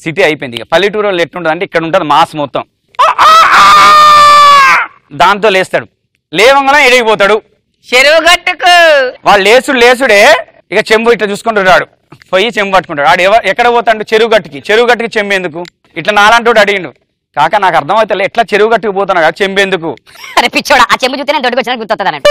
City అయిపోయింది ఇక పల్లెటూరు వాళ్ళు ఎట్టుంటుంది అంటే ఇక్కడ ఉంటుంది మాస్ మొత్తం దాంతో లేస్తాడు లేవంగానే ఎడిగిపోతాడు చెరువు గట్టుకు వాళ్ళు లేసుడు లేసుడే ఇక చెంబు ఇట్లా చూసుకుంటున్నాడు పోయి చెంబు పట్టుకుంటాడు ఆడు ఎవ- ఎక్కడ పోతాడు చెరువు గట్టుకి చెరువు గట్టుకి చెంబు ఎందుకు ఇట్లా నాలంటోడు అడిగిండు కాక నాకు అర్థమవుతలే ఎట్లా చెరువు గట్టుకు పోతున్నాడు కదా చెంబు ఎందుకు అరే పిచ్చోడా ఆ చెంబు చూస్తే నేను దొడ్డికి వచ్చిన గుర్తొస్తుంది అన్నట్టు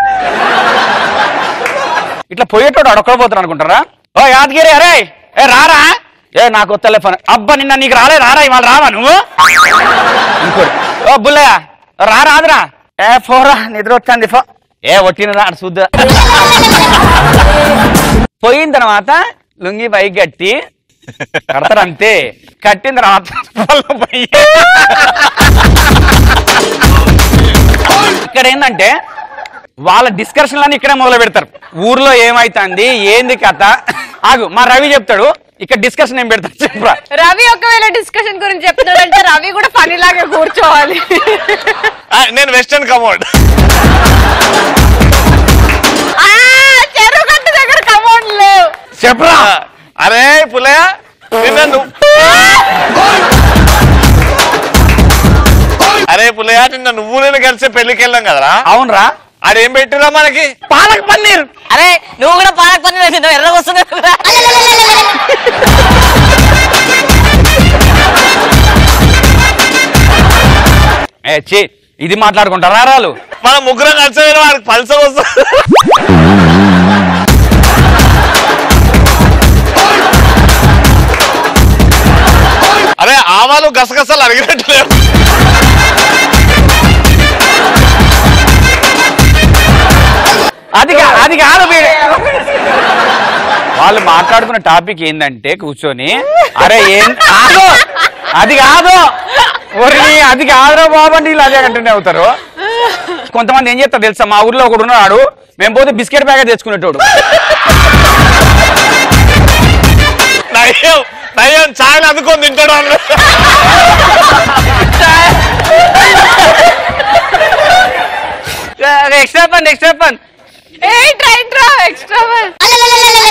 ఇట్లా పోయేటోడు అడొక్కడ పోతాడు అనుకుంటారా ఓ యాదగిరి అరే ఏ రారా ఏ నాకు వస్తలే ఫోన్ అబ్బా నిన్న నీకు రాలే రారా ఇవాళ రావా నువ్వు ఇంకోటి ఓ బుల్లయ్య రా రాదురా ఏ ఫోరా నిద్ర వచ్చింది ఫో ఏ ఒట్టిన రా అటు చూద్దా పోయిన తర్వాత లుంగి పైకి కట్టి కడతారు అంతే కట్టిన తర్వాత పొలం పోయి ఇక్కడ ఏంటంటే వాళ్ళ డిస్కషన్లన్నీ ఇక్కడే మొదలు పెడతారు ఊర్లో ఏమైతుంది ఏంది కథ ఆగు మా రవి చెప్తాడు ఇక్కడ డిస్కషన్ ఏం పెడతాడు చెప్పరా రవి ఒకవేళ డిస్కషన్ గురించి చెప్తున్నాడంటే రవి కూడా పనిలాగా కూర్చోవాలి ఆ, నేను వెస్టర్న్ కమోడ్ ఆ, చెరువు గట్టు దగ్గర కమౌండ్ లేవు చెప్పరా అరే పులయ నిన్న నువ్వు అరే పులయ నిన్న నువ్వు నేను కలిసి పెళ్లికి వెళ్ళాం కదరా అవునరా ఆడేం పెట్టిరా మనకి పాలక్ పన్నీర్ అరే నువ్వు కూడా పాలక పని వేసింది ఎర్ర వస్తున్నావు ఏ ఛీ, ఇది మాట్లాడుకుంటారా రాలు మన ముగ్గురం కలిసి పోయిన వాడికి పల్స వస్తుంది అరే ఆవాలు గసగసాలు అడిగినట్టు లేవు. అది కా- అది కాదు వీడు. వాళ్ళు మాట్లాడుకున్న టాపిక్ ఏంటంటే కూర్చొని అరే ఏం ఆగు! అది కాదు ఒరి అది కాదురా బాబు అంటే వీళ్ళు అదే కంటిన్యూ అవుతారు కొంతమంది ఏం చేస్తారు తెలుసా మా ఊర్లో ఒకడు ఉన్నాడు మేము పోతే బిస్కెట్ ప్యాకెట్ తెచ్చుకునేటోడు నయ్యం నయ్యం ఛాయలు అందుకొని తింటాడు అన్నాడు ఎక్స్ట్రా పని ఎక్స్ట్రా పని ఏ ట్రైన్ రా ఎక్స్ట్రా